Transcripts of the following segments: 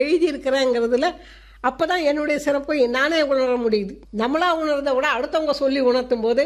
எழுதியிருக்கிறேங்கிறதுல அப்பதான் என்னுடைய சிறப்பை நானே உணர முடியுது நம்மளா உணர்றதை விட அடுத்தவங்க சொல்லி உணர்த்தும் போது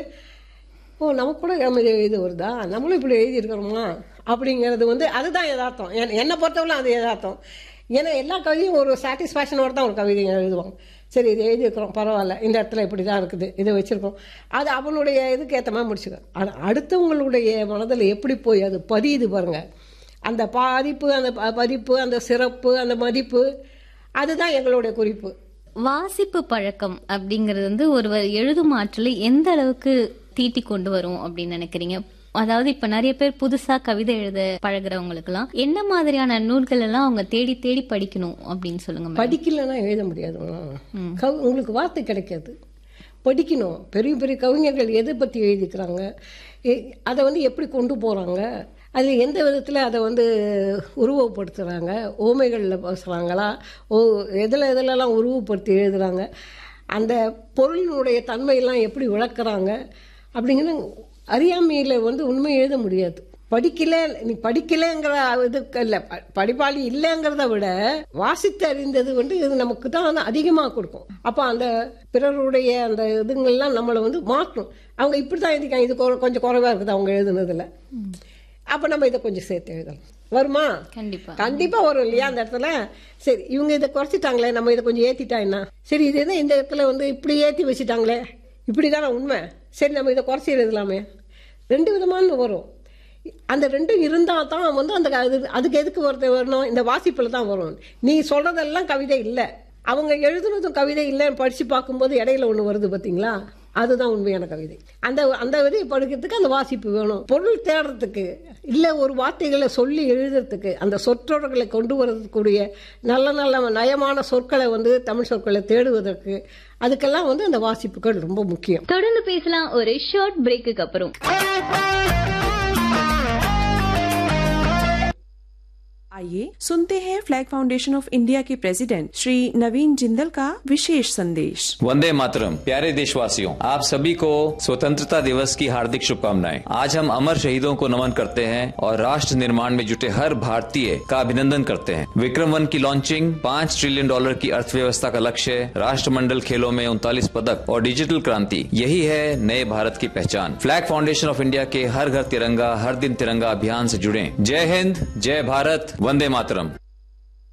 ஓ நமக்கு கூட நம்ம இது இது வருதா நம்மளும் இப்படி எழுதியிருக்கிறோமா அப்படிங்கிறது வந்து அதுதான் யதார்த்தம் என்- என்னை பொறுத்தவரை அது யதார்த்தம் ஏன்னா எல்லா கவிதையும் ஒரு சாட்டிஸ்ஃபேக்ஷனோட தான் ஒரு கவிதை எழுதுவாங்க சரி இது எழுதியிருக்கிறோம் பரவாயில்ல இந்த இடத்துல இப்படி தான் இருக்குது இதை வச்சுருக்கோம் அது அவனுடைய இதுக்கு ஏற்ற மாதிரி முடிச்சுக்க ஆனால் அடுத்தவங்களுடைய மனதில் எப்படி போய் அது பதியுது பாருங்க அந்த பாதிப்பு அந்த ப- பதிப்பு அந்த சிறப்பு அந்த மதிப்பு அதுதான் எங்களுடைய குறிப்பு வாசிப்பு பழக்கம் அப்படிங்கிறது வந்து ஒருவர் எழுதும் ஆற்றலை எந்த அளவுக்கு தீட்டி கொண்டு வரும் அப்படின்னு நினைக்கிறீங்க அதாவது இப்ப நிறைய பேர் புதுசா கவிதை எழுத பழகுறவங்களுக்கு எல்லாம் என்ன மாதிரியான நூல்கள் எல்லாம் அவங்க தேடி தேடி படிக்கணும் அப்படின்னு சொல்லுங்க மேம். படிக்கலைன்னா எழுத முடியாது கவ் உங்களுக்கு வார்த்தை கிடைக்காது படிக்கணும் பெரிய பெரிய கவிஞர்கள் எதை பற்றி எழுதிக்கிறாங்க எ- அதை வந்து எப்படி கொண்டு போகிறாங்க அது எந்த விதத்தில் அதை வந்து உருவப்படுத்துகிறாங்க ஓமைகளில் பேசுகிறாங்களா ஓ எதில் எதுலலாம் உருவப்படுத்தி எழுதுகிறாங்க அந்த பொருளினுடைய தன்மையெல்லாம் எப்படி விளக்குறாங்க அப்படிங்கிற அறியாமையில் வந்து உண்மை எழுத முடியாது படிக்கல நீ படிக்கலைங்கிற இதுக்கு இல்லை ப- படிப்பாளி இல்லைங்கிறத விட வாசித்து அறிந்தது வந்து இது நமக்கு தான் அதிகமாக கொடுக்கும் அப்போ அந்த பிறருடைய அந்த இதுங்கள்லாம் நம்மளை வந்து மாற்றணும் அவங்க இப்படி தான் எழுதிக்காங்க இது கொ- கொஞ்சம் குறைவா இருக்குது அவங்க எழுதுனதுல அப்போ நம்ம இதை கொஞ்சம் சேர்த்து எழுதலாம் வருமா கண்டிப்பா கண்டிப்பா வரும் இல்லையா அந்த இடத்துல சரி இவங்க இதை குறைச்சிட்டாங்களே நம்ம இதை கொஞ்சம் ஏத்திட்டா என்ன சரி இது என்ன இந்த இடத்துல வந்து இப்படி ஏத்தி வச்சுட்டாங்களே இப்படிதானே உண்மை சரி நம்ம இதை குறைச்சி எழுதலாமே ரெண்டு விதமான வரும் அந்த ரெண்டும் இருந்தால் தான் வந்து அந்த அது அதுக்கு எதுக்கு வருது வரணும் இந்த வாசிப்பில் தான் வரும் நீ சொல்றதெல்லாம் கவிதை இல்லை அவங்க எழுதுனதும் கவிதை இல்லைன்னு படித்து பார்க்கும்போது இடையில ஒன்று வருது பார்த்தீங்களா அதுதான் உண்மையான கவிதை அந்த அந்த விதை படிக்கிறதுக்கு அந்த வாசிப்பு வேணும் பொருள் தேடுறதுக்கு இல்லை ஒரு வார்த்தைகளை சொல்லி எழுதுறதுக்கு அந்த சொற்றொடர்களை கொண்டு வரக்கூடிய நல்ல நல்ல நயமான சொற்களை வந்து தமிழ் சொற்களை தேடுவதற்கு அதுக்கெல்லாம் வந்து அந்த வாசிப்புகள் ரொம்ப முக்கியம் தொடர்ந்து பேசலாம் ஒரு ஷார்ட் பிரேக்குக்கு அப்புறம் आइए सुनते हैं फ्लैग फाउंडेशन ऑफ इंडिया के प्रेसिडेंट श्री नवीन जिंदल का विशेष संदेश वंदे मातरम प्यारे देशवासियों आप सभी को स्वतंत्रता दिवस की हार्दिक शुभकामनाएं आज हम अमर शहीदों को नमन करते हैं और राष्ट्र निर्माण में जुटे हर भारतीय का अभिनंदन करते हैं विक्रम वन की लॉन्चिंग पाँच ट्रिलियन डॉलर की अर्थव्यवस्था का लक्ष्य राष्ट्रमंडल खेलों में उनतालीस पदक और डिजिटल क्रांति यही है नए भारत की पहचान फ्लैग फाउंडेशन ऑफ इंडिया के हर घर तिरंगा हर दिन तिरंगा अभियान से जुड़े जय हिंद जय भारत वंदे मातरम